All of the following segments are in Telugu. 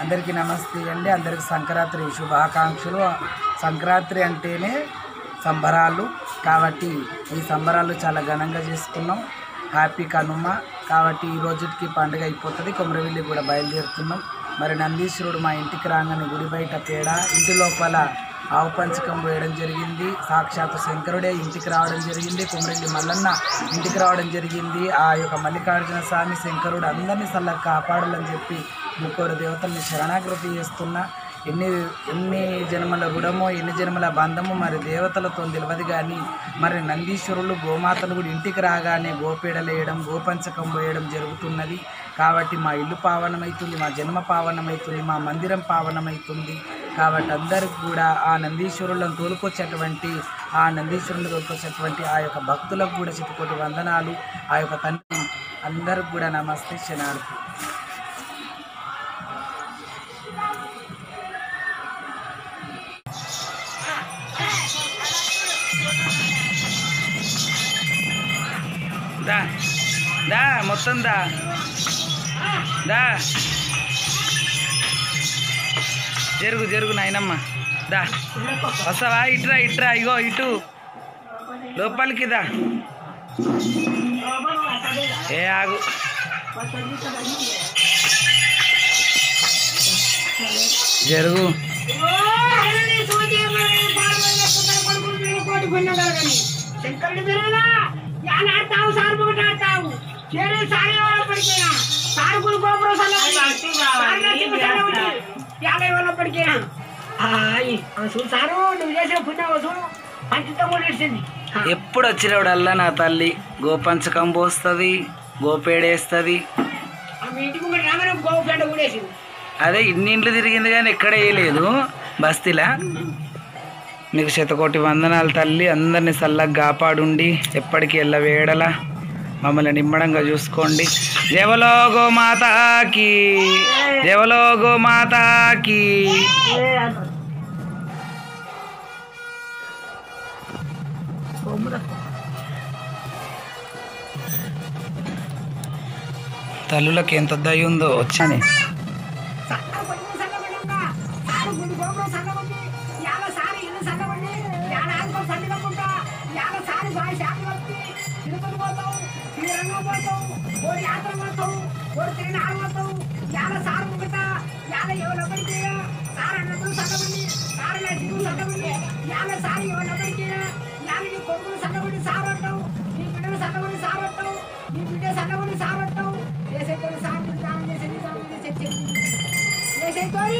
అందరికీ నమస్తే అండి అందరికీ సంక్రాంతి శుభాకాంక్షలు సంక్రాంతి అంటేనే సంబరాలు కాబట్టి ఈ సంబరాలు చాలా ఘనంగా చేసుకున్నాం హ్యాపీ కనుమ కాబట్టి ఈ రోజుకి పండుగ అయిపోతుంది కొమరవెల్లి కూడా బయలుదేరుతున్నాం మరి నందీశ్వరుడు మా ఇంటికి రాగానే గుడి బయట పేడ ఇంటి లోపల ఆవు పంచకం వేయడం జరిగింది సాక్షాత్ శంకరుడే ఇంటికి రావడం జరిగింది కుమరెల్లి మల్లన్న ఇంటికి రావడం జరిగింది ఆ యొక్క మల్లికార్జున స్వామి శంకరుడు అందరినీ సల్లగా కాపాడాలని చెప్పి ముగ్గురు దేవతల్ని శరణాగతి చేస్తున్నా ఎన్ని ఎన్ని జన్మల రుణమో ఎన్ని జన్మల బంధమో మరి దేవతలతో తెలియదు కానీ మరి నందీశ్వరులు గోమాతలు కూడా ఇంటికి రాగానే గోపీడలేయడం గోపంచకం వేయడం జరుగుతున్నది కాబట్టి మా ఇల్లు పావనమవుతుంది మా జన్మ పావనమవుతుంది మా మందిరం పావనమవుతుంది కాబట్టి అందరికి కూడా ఆ నందీశ్వరులను తోలుకొచ్చేటువంటి ఆ నందీశ్వరులను తోలుకొచ్చేటువంటి ఆ యొక్క భక్తులకు కూడా చిట్టుకోటి వందనాలు ఆ యొక్క తండ్రి అందరికి కూడా నమస్తే శనార్థి దా దా మొత్తం దా దా జరుగు జరుగు నాయనమ్మ దా వస్తావా ఇట్రా ఇట్రా ఇగో ఇటు లోపలికి దా ఏ ఆగు జరుగు శంకరుడి బిరువులా యాన్ ఆడతావు సార్ ఒకటి ఆడతావు చేరే సారి పడిపోయినా సారుగులు గోపురం యాభై వాళ్ళ పడిపోయినా చూడు సారు నువ్వు చేసిన పుణ్యం చూడు పంచతో కూడా ఇచ్చింది ఎప్పుడు వచ్చినప్పుడల్లా నా తల్లి గోపంచకం పోస్తుంది గోపేడేస్తుంది మీ ఇంటికి కూడా రాగానే గోపేట కూడా వేసింది అదే ఇన్ని ఇండ్లు తిరిగింది కానీ ఎక్కడ వేయలేదు బస్తీలా నీకు శతకోటి వందనాలు తల్లి అందరినీ చల్లగా కాపాడుండి ఎప్పటికీ ఎల్ల వేడలా మమ్మల్ని నిమ్మడంగా చూసుకోండి జవలో గోమాతాకి జవలో గోమాతాకి తల్లులకు ఎంత దయ ఉందో వచ్చాని సన్న కొంచెం సన్నబడ్డాక సారు గుడి గోపురం సన్నబడి యాల సారి ఇల్లు సన్నబడి యాల ఆడుకో సన్నగకుండా యాల సారి బాగా శాపలు వచ్చి తిరుపతి పోతావు శ్రీరంగం పోతావు ఓడి యాత్ర పోతావు ఓడి తిరునాడు పోతావు యాల సారు ముగట యాల ఎవరెవరికి సార్ అన్నప్పుడు సన్నబడి సార్ నా దిగులు సన్నబడి యాల సారి ఎవరెవరికి యాల నీ కొడుకులు సన్నబడి సార్ అంటావు నీ బిడ్డలు సన్నబడి సార్ అంటావు నీ బిడ్డ సన్నబడి సార్ అంటావు చేసేటోడు సార్ తాను చేసేది తాను చేసేది చేసేటోడి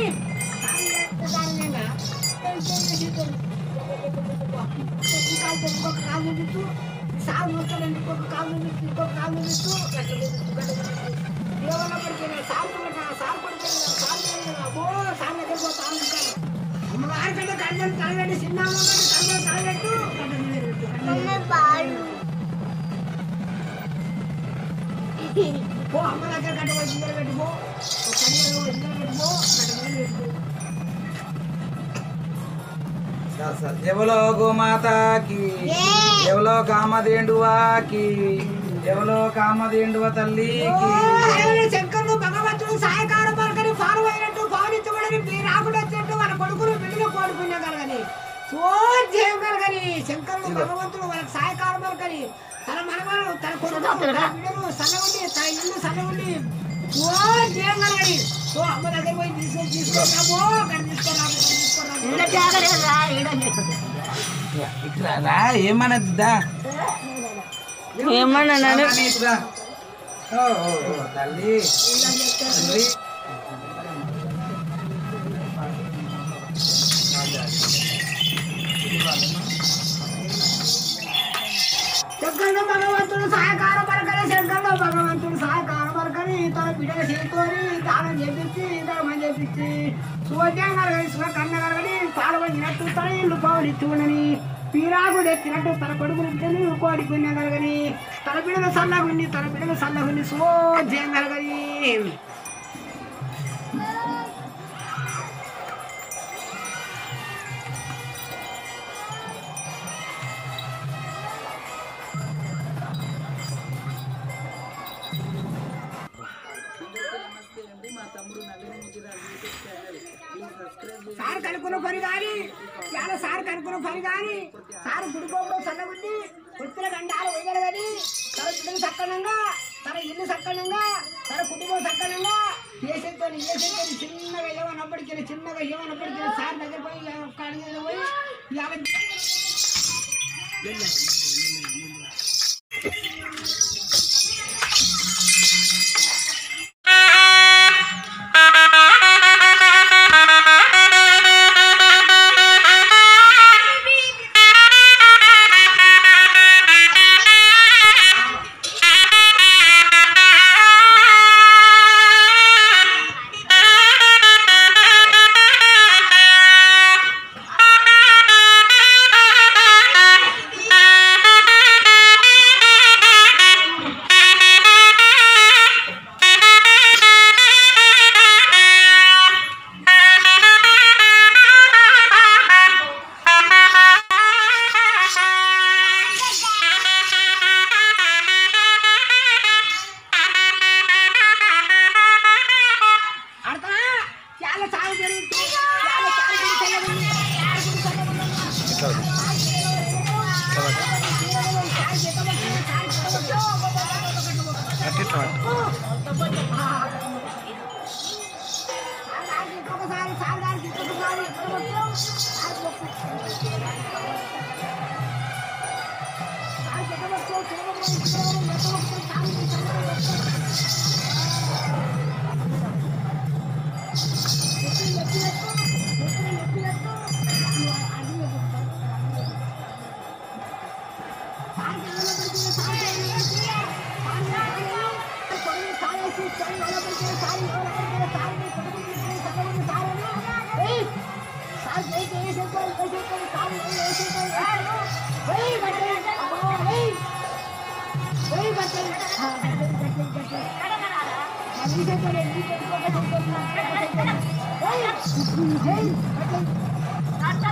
ఇంకొక కాలు నిలుచు సాగు వస్తాడండి ఇంకొక కాలు నిలుచు ఇంకొక కాలు నిలుచు దేవుళ్ళ పడిపోయినా సాగు పడిపోయినా సాగు పడిపోయినా సాగు పడిపోయినా అబ్బో సాగు దగ్గర పోతా ఉంటాను అమ్మగారి కంటే కళ్ళని తలగట్టి చిన్న అమ్మగారి కళ్ళని తలగట్టు పో అమ్మ దగ్గర కట్ట పోయి ఇద్దరు పెట్టుకో కడిగలు ఇద్దరు పెట్టుకో కట్ట పెట్టుకో ఎవలో గోమాతాకి ఎవలో కామధేండువాకి ఎవలో కామధేండువ తల్లికి శంకరుడు భగవంతుడు సాయకాల పలకని ఫారు అయినట్టు పవనించబడని మీ రాకుడు వచ్చినట్టు మన కొడుకులు బిడ్డలు కోరుకునే కలగని సోధ్యం కలగని శంకరుడు భగవంతుడు మనకు సాయకాల పలకని తన మనవలు తన కొడుకు తన బిడ్డలు సన్నగుండి తన ఇల్లు సన్నగుండి ఓ జయం కలగని ఓ అమ్మ దగ్గర పోయి తీసుకొని తీసుకున్నాము అక్కడ తీసుకున్నాము తీసుకున్నాము ఇట్లా రా ఏమనద్దా ఏమన్నాడు ఇట్లా ఓ, ఓ, ఓ, తల్లి తండ్రి శంకరుడు భగవంతుడు సహాయకార పరకని శంకరుడు భగవంతుడు సహాయకార పరకని తన బిడ్డల చేతుకొని దానం చేపించి ధర్మం చేపించి సువజ్ఞం కలగని శివ కన్న కలగని పాల్గొనినట్టు తన ఇల్లు పౌడిచ్చుకునని పీరాకుడు ఎత్తినట్టు తన కొడుకులు బిడ్డలు కోడి పుణ్యం కలగని తన బిడ్డలు సల్లగుండి తన బిడ్డలు సల్లగుండి సువోజ్యం కలగని నమస్తే అండి మా తమ్ముడు నవీన్ ముజిరాజు యూట్యూబ్ సార్ కనుక్కున్న పని కానీ చాలా సార్ కనుక్కున్న పని కానీ సార్ గుడిపోవడం సన్నగుండి పుత్తుల గండాలు వేయగలగని తన పిల్లలు సక్కనంగా తన ఇల్లు సక్కనంగా తన కుటుంబం సక్కనంగా ఏసంతో ఏసంతో చిన్నగా ఏమన్నప్పటికీ చిన్నగా ఏమన్నప్పటికీ సార్ దగ్గర పోయి ఒక్క అడిగి పోయి యాభై అర్థం చాలా సాగు జరుగుతుంది చాలా సాగు జరుగుతుంది. చాలా గుడి చల్లగుంది. ఇంకొకసారి సాగడానికి ఇంకొకసారి ఎక్కడ వచ్చావు? సాగు చెప్పు. సాగు ఎక్కడ వచ్చావు? చిన్నప్పుడు చిన్నప్పుడు ఎక్కడ వచ్చావు? సాగు చెప్పు. ఎత్తి, ఎత్తి, ఎత్తు. ఎత్తి, ఎత్తి, ఎత్తు. అన్ని ఎత్తుతావు. సాగు ఎవరో పెడితే సాగు ఎవరో పెడితే సాగు ఎవరో కొడుకు సాగేసి సాగు ఎవరో పెడితే సాగు ఎవరో పెడితే సాగు నీ కొడుకు తీసుకుని సగం సాగు అని. ఏయ్! సాగు చేసి వేసేసుకోవాలి, వేసేసుకోవాలి, సాగు వేసేసుకోవాలి. ఏయ్, గట్టి, అమ్మో, ఏయ్! ఏయ్, గట్టి. ఆ, గట్టి, గట్టి, గట్టి. మళ్ళీ చెప్పాలి, మళ్ళీ పెట్టుకోక చెప్తున్నా. ఏయ్! ఏయ్, గట్టి.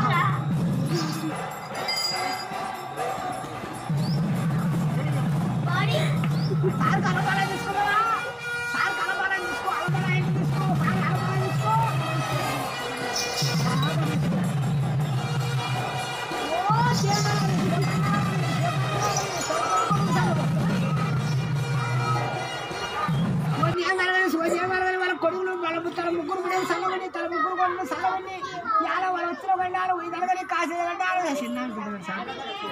సార్ కలపాలని తీసుకున్నావా సార్ కలపాలని తీసుకో అలపాలని తీసుకో సార్ అలపాలని తీసుకో ఓ వాళ్ళ కొడుకులు వాళ్ళ తల ముగ్గురు కూడా సల్లగండి తల ముగ్గురు కూడా సల్లగండి యాడ వాళ్ళ వచ్చిన గండాలు ఇది అడగని కాసిన గండాలు చిన్న సార్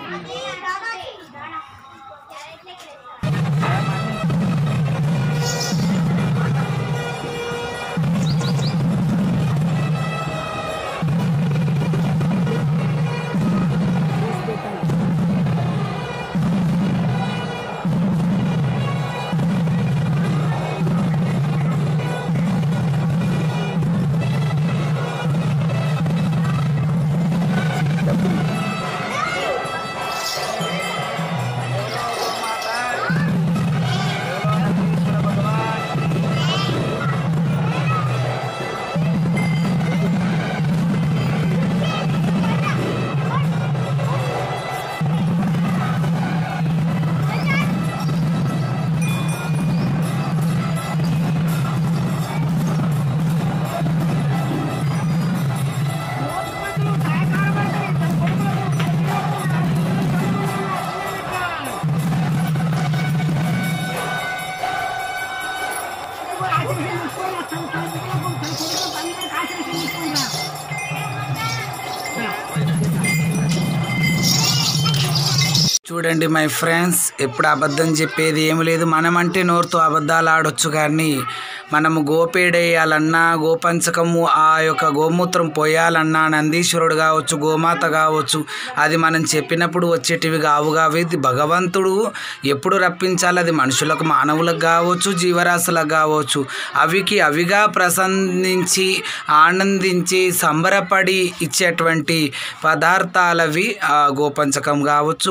చూడండి మై ఫ్రెండ్స్ ఎప్పుడు అబద్ధం చెప్పేది ఏమి లేదు మనమంటే నోరుతో అబద్ధాలు ఆడొచ్చు కానీ మనము గోపేడేయాలన్నా గోపంచకము ఆ యొక్క గోమూత్రం పోయాలన్నా నందీశ్వరుడు కావచ్చు గోమాత కావచ్చు అది మనం చెప్పినప్పుడు వచ్చేటివి కావు కావు ఇది భగవంతుడు ఎప్పుడు రప్పించాలి అది మనుషులకు మానవులకు కావచ్చు జీవరాశులకు కావచ్చు అవికి అవిగా ప్రసందించి ఆనందించి సంబరపడి ఇచ్చేటువంటి పదార్థాలవి ఆ గోపంచకం కావచ్చు గోపేడ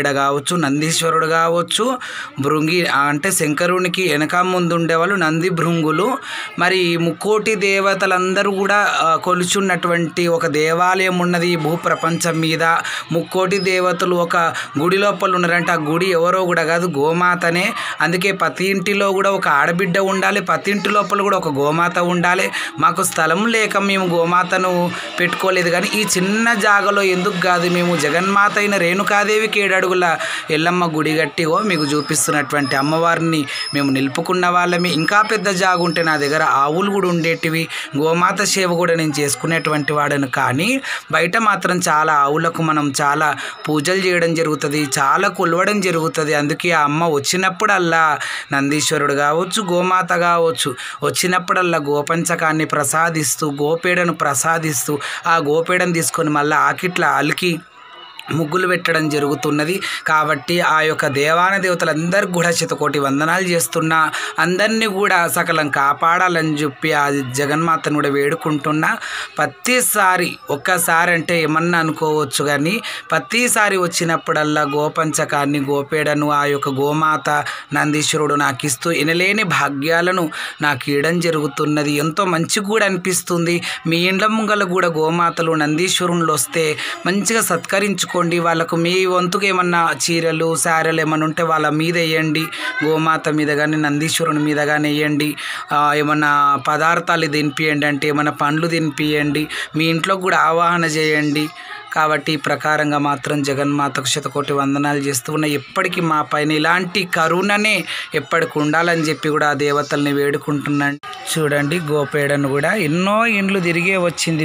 గోపేడ కావచ్చు నందీశ్వరుడు కావచ్చు భృంగి అంటే శంకరునికి వెనక ముందు ఉండేవాళ్ళు నంది భృంగులు మరి ఈ ముక్కోటి దేవతలందరూ కూడా ఆ, కొలుచున్నటువంటి ఒక దేవాలయం ఉన్నది ఈ భూప్రపంచం మీద ముక్కోటి దేవతలు ఒక గుడి లోపల ఉన్నారంటే ఆ గుడి ఎవరో కూడా కాదు గోమాతనే అందుకే ప్రతి ఇంటిలో కూడా ఒక ఆడబిడ్డ ఉండాలి ప్రతి ఇంటి లోపల కూడా ఒక గోమాత ఉండాలి మాకు స్థలం లేక మేము గోమాతను పెట్టుకోలేదు కానీ ఈ చిన్న జాగలో ఎందుకు కాదు మేము జగన్మాత అయిన రేణుకాదేవికి ఏడడుగుల ఎల్లమ్మ గుడి కట్టిగో మీకు చూపిస్తున్నటువంటి అమ్మవారిని మేము నిలుపుకున్న వాళ్ళమే ఇంకా పెద్ద జాగు ఉంటే నా దగ్గర ఆవులు కూడా ఉండేటివి గోమాత సేవ కూడా నేను చేసుకునేటువంటి వాడను కానీ బయట మాత్రం చాలా ఆవులకు మనం చాలా పూజలు చేయడం జరుగుతుంది చాలా కొలవడం జరుగుతుంది అందుకే ఆ అమ్మ వచ్చినప్పుడల్లా నందీశ్వరుడు కావచ్చు గోమాత కావచ్చు వచ్చినప్పుడల్లా గోపంచకాన్ని ప్రసాదిస్తూ గోపేడను ప్రసాదిస్తూ ఆ గోపేడను తీసుకొని మళ్ళీ ఆకిట్ల అలికి ముగ్గులు పెట్టడం జరుగుతున్నది కాబట్టి ఆ యొక్క దేవాన దేవతలందరికీ కూడా శతకోటి వందనాలు చేస్తున్నా అందరినీ కూడా సకలం కాపాడాలని చెప్పి ఆ జగన్మాతను కూడా వేడుకుంటున్నా ప్రతిసారి ఒక్కసారి అంటే ఏమన్నా అనుకోవచ్చు కానీ ప్రతిసారి వచ్చినప్పుడల్లా గోపంచకాన్ని గోపేడను ఆ యొక్క గోమాత నందీశ్వరుడు నాకు ఇస్తూ ఎనలేని భాగ్యాలను నాకు ఇవ్వడం జరుగుతున్నది ఎంతో మంచి కూడా అనిపిస్తుంది మీ ఇండ్ల ముంగల కూడా గోమాతలు నందీశ్వరులు వస్తే మంచిగా సత్కరించుకోండి వాళ్ళకు మీ వంతుకు ఏమన్నా చీరలు సారెలు ఏమన్నా ఉంటే వాళ్ళ మీద వేయండి గోమాత మీద కానీ నందీశ్వరుని మీద కానీ వేయండి ఆ, ఏమన్నా పదార్థాలు తినిపియండి అంటే ఏమన్నా పండ్లు తినిపియండి మీ ఇంట్లో కూడా ఆవాహన చేయండి కాబట్టి ఈ ప్రకారంగా మాత్రం జగన్మాతకు శతకోటి వందనాలు చేస్తూ ఉన్న ఎప్పటికీ మా పైన ఇలాంటి కరుణనే ఎప్పటికి ఉండాలని చెప్పి కూడా ఆ దేవతల్ని వేడుకుంటున్నాను చూడండి గోపేడను కూడా ఎన్నో ఇండ్లు తిరిగే వచ్చింది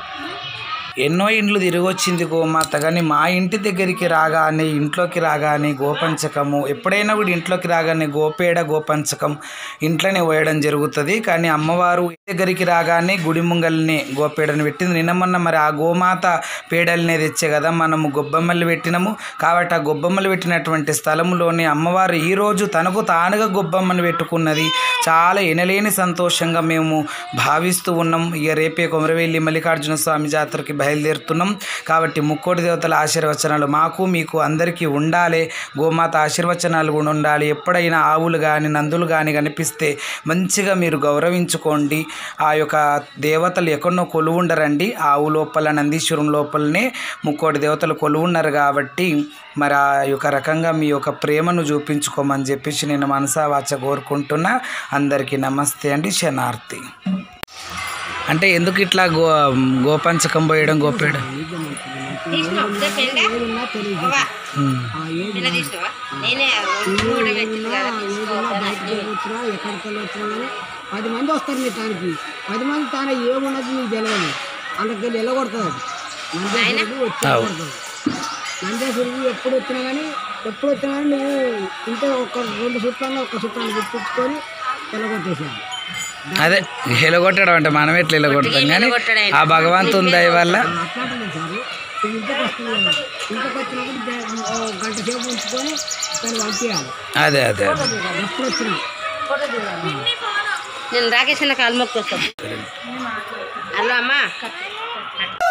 ఎన్నో ఇండ్లు తిరిగి వచ్చింది గోమాత కానీ మా ఇంటి దగ్గరికి రాగానే ఇంట్లోకి రాగానే గోపంచకము ఎప్పుడైనా కూడా ఇంట్లోకి రాగానే గోపేడ గోపంచకం ఇంట్లోనే పోయడం జరుగుతుంది కానీ అమ్మవారు దగ్గరికి రాగానే గుడి ముంగల్ని గోపేడని పెట్టింది నిన్న మొన్న మరి ఆ గోమాత పేడల్నే తెచ్చే కదా మనము గొబ్బెమ్మలు పెట్టినాము కాబట్టి ఆ గొబ్బెమ్మలు పెట్టినటువంటి స్థలంలోనే అమ్మవారు ఈరోజు తనకు తానుగా గొబ్బెమ్మను పెట్టుకున్నది చాలా ఎనలేని సంతోషంగా మేము భావిస్తూ ఉన్నాం ఇక రేపే కొమరవెల్లి మల్లికార్జున స్వామి జాతరకి బయలుదేరుతున్నాం కాబట్టి ముక్కోటి దేవతల ఆశీర్వచనాలు మాకు మీకు అందరికీ ఉండాలి గోమాత ఆశీర్వచనాలు కూడా ఉండాలి ఎప్పుడైనా ఆవులు కానీ నందులు కానీ కనిపిస్తే మంచిగా మీరు గౌరవించుకోండి ఆ యొక్క దేవతలు ఎక్కడో కొలువు ఉండరండి ఆవు లోపల నందీశ్వరం లోపలనే ముక్కోటి దేవతలు కొలువు ఉన్నారు కాబట్టి మరి ఆ యొక్క రకంగా మీ యొక్క ప్రేమను చూపించుకోమని చెప్పేసి నేను మనసా వాచ కోరుకుంటున్నా అందరికీ నమస్తే అండి శనార్థి అంటే ఎందుకు ఇట్లా గో గోపంచకం పోయడం గోపేయడం ఏదున్నా తెలియదు ఉమ్. ఆ ఏది నేనే ఏదున్నా ఏదున్నా బయటకు వచ్చినా ఎక్కడికి వెళ్ళి వచ్చినా కానీ పది మంది వస్తారు మీ తానికి పది మంది తాన ఏమున్నది నీకు తెలియదు అందుకెళ్ళి వెళ్ళగొడుతుంది నందేశ్వరుడు వచ్చి వెళ్ళగొడుతుంది నందేశ్వరుడు ఎప్పుడు వచ్చినా కానీ ఎప్పుడు వచ్చినా కానీ నువ్వు ఇంటే ఒక రెండు చుట్టాలను ఒక చుట్టాన్ని గుర్తించుకొని వెళ్ళగొట్టేసాను అదే ఎలగొట్టడం అంటే మనం ఎట్లా ఎలగొడతాం కానీ ఆ భగవంతుని దయ వల్ల అట్లాంటి సార్ నువ్వు ఇంటికి వస్తుంది కదా ఇంటికి వచ్చినప్పుడు దే- ఓ గంట సేపు ఉంచుకొని దాన్ని పంపించాలి అదే అదే అదే ఎప్పుడు వచ్చినా నేను రాకేష్ అన్న కాలు మొక్కొస్తాను హలో అమ్మా